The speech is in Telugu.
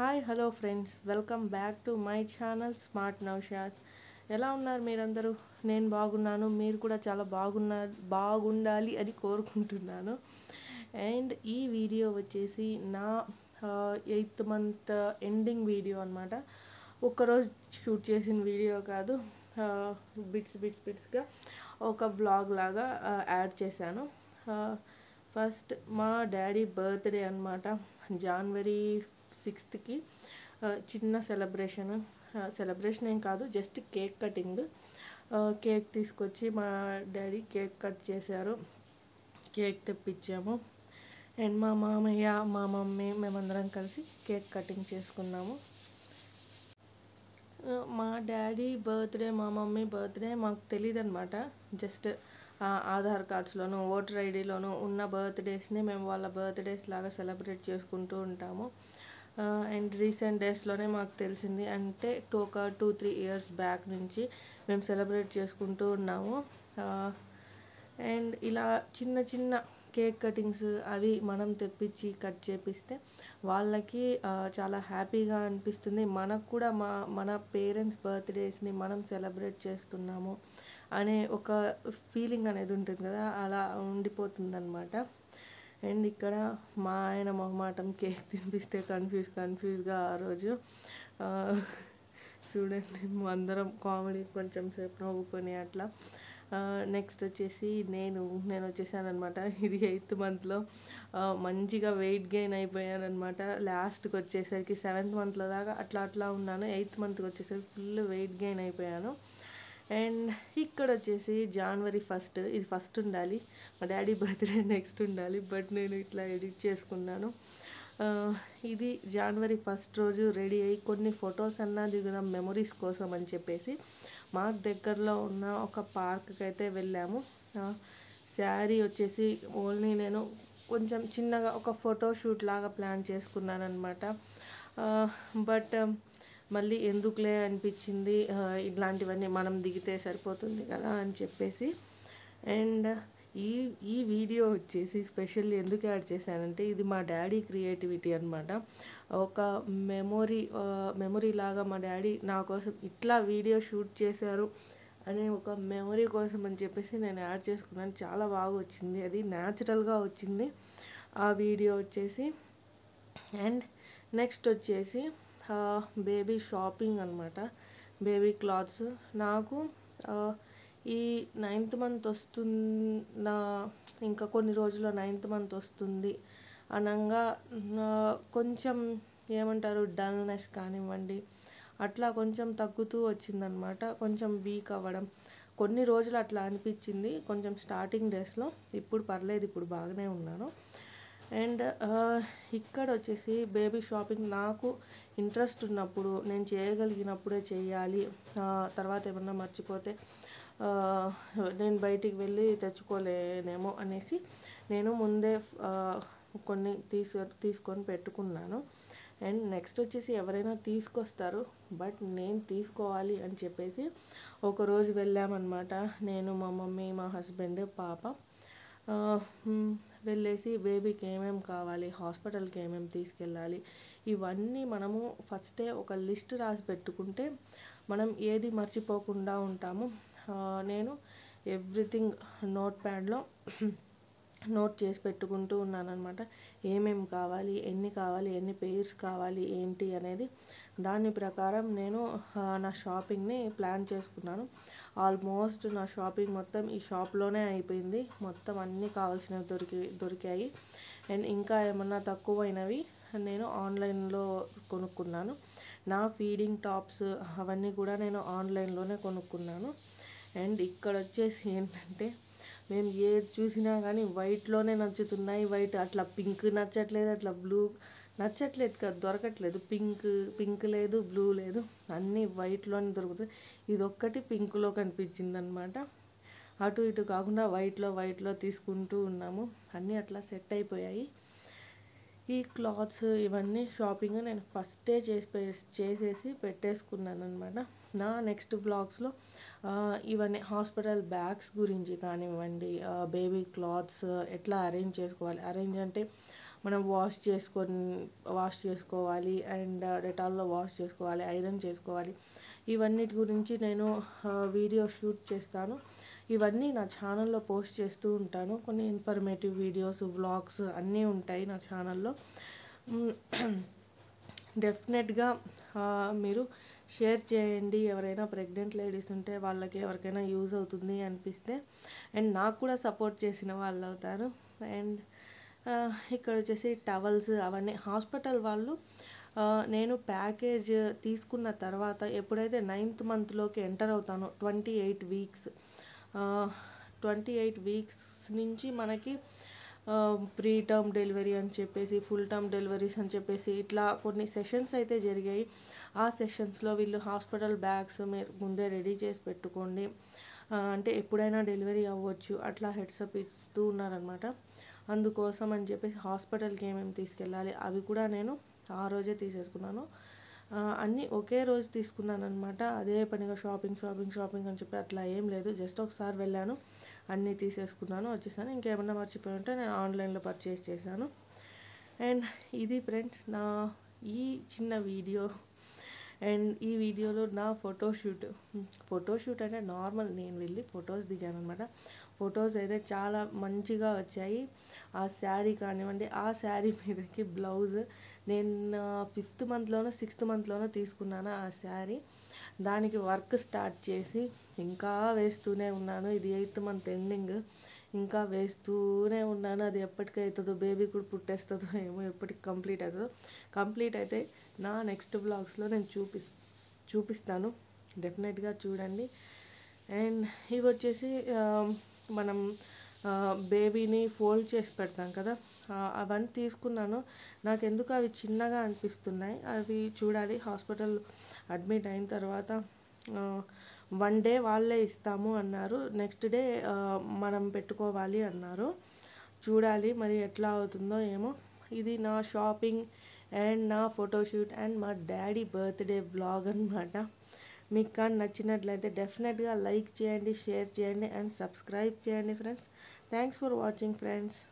hi hello friends welcome back to my channel smart Naushad ఎలా ఉన్నారు మీరందరూ నేను బాగున్నాను మీరు కూడా చాలా బాగున్నా బాగుండాలి అని కోరుకుంటున్నాను అండ్ ఈ వీడియో వచ్చేసి నా ఎయిత్ మంత్ ఎండింగ్ వీడియో అనమాట ఒక్కరోజు షూట్ చేసిన వీడియో కాదు బిట్స్ బిట్స్ బిట్స్గా ఒక బ్లాగ్ లాగా యాడ్ చేశాను ఫస్ట్ మా డాడీ బర్త్డే అనమాట జనవరి సిక్స్త్కి చిన్న సెలబ్రేషన్ సెలబ్రేషన్ ఏం కాదు జస్ట్ కేక్ కటింగ్ కేక్ తీసుకొచ్చి మా డాడీ కేక్ కట్ చేశారు కేక్ తెప్పించాము అండ్ మా మామయ్య మా మమ్మీ మేమందరం కలిసి కేక్ కటింగ్ చేసుకున్నాము మా డాడీ బర్త్డే మా మమ్మీ బర్త్డే మాకు తెలియదు అనమాట జస్ట్ ఆధార్ కార్డ్స్లోను ఓటర్ ఐడిలోను ఉన్న బర్త్డేస్ని మేము వాళ్ళ బర్త్డేస్ లాగా సెలబ్రేట్ చేసుకుంటూ ఉంటాము అండ్ రీసెంట్ డేస్లోనే మాకు తెలిసింది అంటే టూ ఒక టూ త్రీ ఇయర్స్ బ్యాక్ నుంచి మేము సెలబ్రేట్ చేసుకుంటూ ఉన్నాము అండ్ ఇలా చిన్న చిన్న కేక్ కటింగ్స్ అవి మనం తెప్పించి కట్ చేపిస్తే వాళ్ళకి చాలా హ్యాపీగా అనిపిస్తుంది మనకు కూడా మా మన పేరెంట్స్ బర్త్డేస్ని మనం సెలబ్రేట్ చేస్తున్నాము అనే ఒక ఫీలింగ్ అనేది ఉంటుంది కదా అలా ఉండిపోతుంది అనమాట అండ్ ఇక్కడ మా ఆయన మొహమాటం కేక్ తినిపిస్తే కన్ఫ్యూజ్ కన్ఫ్యూజ్గా ఆ రోజు చూడండి అందరం కామెడీ కొంచెం సేపు నవ్వుకొని అట్లా నెక్స్ట్ వచ్చేసి నేను నేను వచ్చేసాను అనమాట ఇది ఎయిత్ మంత్లో మంచిగా వెయిట్ గెయిన్ అయిపోయాను అనమాట లాస్ట్కి వచ్చేసరికి సెవెంత్ మంత్లో దాకా అట్లా అట్లా ఉన్నాను ఎయిత్ మంత్కి వచ్చేసరికి ఫుల్ వెయిట్ గెయిన్ అయిపోయాను అండ్ ఇక్కడ వచ్చేసి జనవరి ఫస్ట్ ఇది ఫస్ట్ ఉండాలి మా డాడీ బర్త్డే నెక్స్ట్ ఉండాలి బట్ నేను ఇట్లా ఎడిట్ చేసుకున్నాను ఇది జనవరి ఫస్ట్ రోజు రెడీ అయ్యి కొన్ని ఫొటోస్ అన్నా దిగుదాం మెమొరీస్ కోసం అని చెప్పేసి మాకు దగ్గరలో ఉన్న ఒక పార్క్కి అయితే వెళ్ళాము శారీ వచ్చేసి ఓన్లీ నేను కొంచెం చిన్నగా ఒక ఫోటో షూట్ లాగా ప్లాన్ చేసుకున్నాను అనమాట బట్ మళ్ళీ ఎందుకులే అనిపించింది ఇట్లాంటివన్నీ మనం దిగితే సరిపోతుంది కదా అని చెప్పేసి అండ్ ఈ ఈ వీడియో వచ్చేసి స్పెషల్ ఎందుకు యాడ్ చేశానంటే ఇది మా డాడీ క్రియేటివిటీ అనమాట ఒక మెమొరీ మెమొరీ లాగా మా డాడీ నా కోసం ఇట్లా వీడియో షూట్ చేశారు అనే ఒక మెమొరీ కోసం అని చెప్పేసి నేను యాడ్ చేసుకున్నాను చాలా బాగా వచ్చింది అది న్యాచురల్గా వచ్చింది ఆ వీడియో వచ్చేసి అండ్ నెక్స్ట్ వచ్చేసి బేబీ షాపింగ్ అనమాట బేబీ క్లాత్స్ నాకు ఈ నైన్త్ మంత్ వస్తున్న ఇంకా కొన్ని రోజుల్లో నైన్త్ మంత్ వస్తుంది అనగా కొంచెం ఏమంటారు డల్నెస్ కానివ్వండి అట్లా కొంచెం తగ్గుతూ వచ్చిందనమాట కొంచెం వీక్ అవ్వడం కొన్ని రోజులు అట్లా అనిపించింది కొంచెం స్టార్టింగ్ డేస్లో ఇప్పుడు పర్లేదు ఇప్పుడు బాగానే ఉన్నాను అండ్ ఇక్కడ వచ్చేసి బేబీ షాపింగ్ నాకు ఇంట్రెస్ట్ ఉన్నప్పుడు నేను చేయగలిగినప్పుడే చేయాలి తర్వాత ఏమన్నా మర్చిపోతే నేను బయటికి వెళ్ళి తెచ్చుకోలేనేమో అనేసి నేను ముందే కొన్ని తీసు తీసుకొని పెట్టుకున్నాను అండ్ నెక్స్ట్ వచ్చేసి ఎవరైనా తీసుకొస్తారు బట్ నేను తీసుకోవాలి అని చెప్పేసి ఒకరోజు వెళ్ళామన్నమాట నేను మా మమ్మీ మా హస్బెండ్ పాప వెళ్ళేసి బేబీకి ఏమేమి కావాలి హాస్పిటల్కి ఏమేమి తీసుకెళ్ళాలి ఇవన్నీ మనము ఫస్టే ఒక లిస్ట్ రాసి పెట్టుకుంటే మనం ఏది మర్చిపోకుండా ఉంటాము నేను ఎవ్రీథింగ్ నోట్ ప్యాడ్లో నోట్ చేసి పెట్టుకుంటూ ఉన్నాను అనమాట ఏమేమి కావాలి ఎన్ని కావాలి ఎన్ని పేర్స్ కావాలి ఏంటి అనేది దాని ప్రకారం నేను నా షాపింగ్ని ప్లాన్ చేసుకున్నాను ఆల్మోస్ట్ నా షాపింగ్ మొత్తం ఈ షాప్లోనే అయిపోయింది మొత్తం అన్నీ కావాల్సినవి దొరికి దొరికాయి అండ్ ఇంకా ఏమన్నా తక్కువైనవి నేను ఆన్లైన్లో కొనుక్కున్నాను నా ఫీడింగ్ టాప్స్ అవన్నీ కూడా నేను ఆన్లైన్లోనే కొనుక్కున్నాను అండ్ ఇక్కడ వచ్చేసి ఏంటంటే మేము ఏది చూసినా కానీ వైట్లోనే నచ్చుతున్నాయి వైట్ అట్లా పింక్ నచ్చట్లేదు అట్లా బ్లూ నచ్చట్లేదు కదా దొరకట్లేదు పింక్ పింక్ లేదు బ్లూ లేదు అన్నీ వైట్లోనే దొరుకుతాయి ఇది ఒక్కటి పింక్లో కనిపించింది అనమాట అటు ఇటు కాకుండా వైట్లో వైట్లో తీసుకుంటూ ఉన్నాము అన్నీ అట్లా సెట్ అయిపోయాయి ఈ క్లాత్స్ ఇవన్నీ షాపింగ్ నేను ఫస్టే చేసి చేసేసి పెట్టేసుకున్నాను అనమాట నా నెక్స్ట్ బ్లాగ్స్లో ఇవన్నీ హాస్పిటల్ బ్యాగ్స్ గురించి కానివ్వండి బేబీ క్లాత్స్ ఎట్లా అరేంజ్ చేసుకోవాలి అరేంజ్ అంటే మనం వాష్ చేసుకొని వాష్ చేసుకోవాలి అండ్ డెటాల్లో వాష్ చేసుకోవాలి ఐరన్ చేసుకోవాలి ఇవన్నిటి గురించి నేను వీడియో షూట్ చేస్తాను ఇవన్నీ నా ఛానల్లో పోస్ట్ చేస్తూ ఉంటాను కొన్ని ఇన్ఫర్మేటివ్ వీడియోస్ వ్లాగ్స్ అన్నీ ఉంటాయి నా ఛానల్లో డెఫినెట్గా మీరు షేర్ చేయండి ఎవరైనా ప్రెగ్నెంట్ లేడీస్ ఉంటే వాళ్ళకి ఎవరికైనా యూజ్ అవుతుంది అనిపిస్తే అండ్ నాకు కూడా సపోర్ట్ చేసిన వాళ్ళు అవుతారు అండ్ ఇక్కడ వచ్చేసి టవల్స్ అవన్నీ హాస్పిటల్ వాళ్ళు ఆ, నేను ప్యాకేజ్ తీసుకున్న తర్వాత ఎప్పుడైతే నైన్త్ మంత్లోకి ఎంటర్ అవుతానో twenty eight weeks twenty eight weeks నుంచి మనకి ప్రీ టర్మ్ డెలివరీ అని చెప్పేసి ఫుల్ టర్మ్ డెలివరీస్ అని చెప్పేసి ఇట్లా కొన్ని సెషన్స్ అయితే జరిగాయి ఆ సెషన్స్లో వీళ్ళు హాస్పిటల్ బ్యాగ్స్ మీరు ముందే రెడీ చేసి పెట్టుకోండి ఆ, అంటే ఎప్పుడైనా డెలివరీ అవ్వచ్చు అట్లా హెడ్సప్ ఇస్తూ ఉన్నారనమాట అందుకోసం అని చెప్పేసి హాస్పిటల్కి ఏమేమి తీసుకెళ్ళాలి అవి కూడా నేను ఆ రోజే తీసేసుకున్నాను ఆ, అన్నీ ఒకే రోజు తీసుకున్నాను అనమాట అదే పనిగా షాపింగ్ షాపింగ్ షాపింగ్ అని చెప్పి అట్లా ఏం లేదు జస్ట్ ఒకసారి వెళ్ళాను అన్నీ తీసేసుకున్నాను వచ్చేసాను ఇంకేమన్నా మర్చిపోయి ఉంటే నేను ఆన్లైన్లో పర్చేస్ చేశాను అండ్ ఇది ఫ్రెండ్స్ నా ఈ చిన్న వీడియో అండ్ ఈ వీడియోలో నా ఫోటోషూట్ ఫోటోషూట్ అంటే నార్మల్ నేను వెళ్ళి ఫొటోస్ దిగాను అనమాట ఫొటోస్ అయితే చాలా మంచిగా వచ్చాయి ఆ శారీ కానివ్వండి ఆ శారీ మీదకి బ్లౌజ్ నేను ఫిఫ్త్ మంత్లోనో సిక్స్త్ మంత్లోనో తీసుకున్నాను ఆ శారీ దానికి వర్క్ స్టార్ట్ చేసి ఇంకా వేస్తూనే ఉన్నాను ఇది ఎయిత్ మంత్ ఎండింగ్ ఇంకా వేస్తూనే ఉన్నాను అది ఎప్పటికి అవుతుందో బేబీ కూడా పుట్టేస్తుందో ఏమో ఎప్పటికి కంప్లీట్ అవుతుందో కంప్లీట్ అయితే నా నెక్స్ట్ బ్లాగ్స్లో నేను చూపిస్ చూపిస్తాను డెఫినెట్గా చూడండి అండ్ ఇవి వచ్చేసి ఆ, మనం బేబీని ఫోల్డ్ చేసి పెడతాం కదా ఆ, అవన్నీ తీసుకున్నాను నాకు ఎందుకు అవి చిన్నగా అనిపిస్తున్నాయి అవి చూడాలి హాస్పిటల్ అడ్మిట్ అయిన తర్వాత వన్ డే వాళ్ళే ఇస్తాము అన్నారు నెక్స్ట్ డే మనం పెట్టుకోవాలి అన్నారు చూడాలి మరి ఎట్లా అవుతుందో ఏమో ఇది నా షాపింగ్ అండ్ నా ఫోటోషూట్ అండ్ మా డాడీ బర్త్డే బ్లాగ్ అనమాట మీకు కానీ నచ్చినట్లయితే డెఫినెట్గా లైక్ చేయండి షేర్ చేయండి అండ్ సబ్స్క్రైబ్ చేయండి friends thanks for watching friends